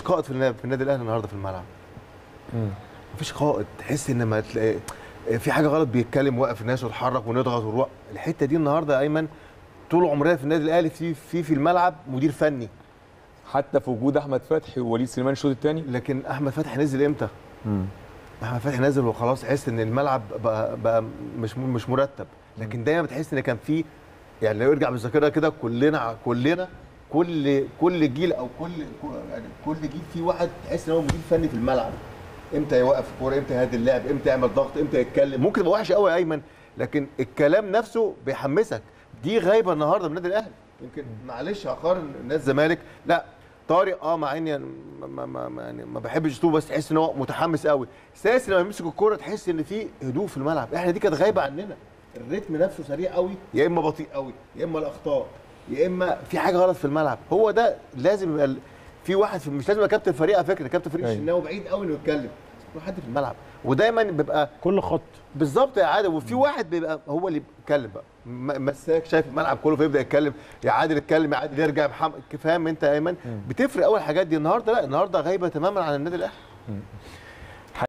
قائد في النادي, في النادي الاهلي النهارده في الملعب مفيش قائد تحس ان ما تلاقي في حاجه غلط بيتكلم وقف الناس وتحرك ونضغط ونروح الحته دي النهارده يا ايمن طول عمرنا في النادي الاهلي في في في الملعب مدير فني حتى في وجود احمد فتحي ووليد سليمان الشوط الثاني لكن احمد فتحي نزل امتى؟ احمد فتحي نزل وخلاص حس ان الملعب بقى, بقى مش مش مرتب لكن دايما بتحس ان كان في يعني لو يرجع بالذاكره كده كلنا كلنا كل كل جيل او كل يعني كل جيل في واحد تحس ان هو مدير فني في الملعب امتى يوقف الكوره امتى يهدي اللعب امتى يعمل ضغط امتى يتكلم ممكن يبقى وحش قوي يا ايمن لكن الكلام نفسه بيحمسك دي غايبه النهارده من النادي الاهلي يمكن معلش هقارن الناس الزمالك لا طارق اه مع اني ما, ما, ما, يعني ما بحبش اسلوبه بس تحس ان هو متحمس قوي ساسي لما يمسك الكوره تحس ان في هدوء في الملعب احنا دي كانت غايبه عننا الريتم نفسه سريع قوي يا اما بطيء قوي يا اما الاخطاء يا اما في حاجه غلط في الملعب هو ده لازم يبقى في واحد في مش لازم يبقى كابتن فريق على فكره كابتن فريق الشناوي بعيد قوي انه يتكلم في حد في الملعب ودايما بيبقى كل خط بالظبط يا عادل وفي واحد بيبقى هو اللي بيتكلم بقى مساك شايف الملعب كله فيبدا يتكلم يا عادل اتكلم يا عادل يرجع محمد فاهم انت يا ايمن بتفرق اول الحاجات دي النهارده لا النهارده غايبه تماما عن النادي الاهلي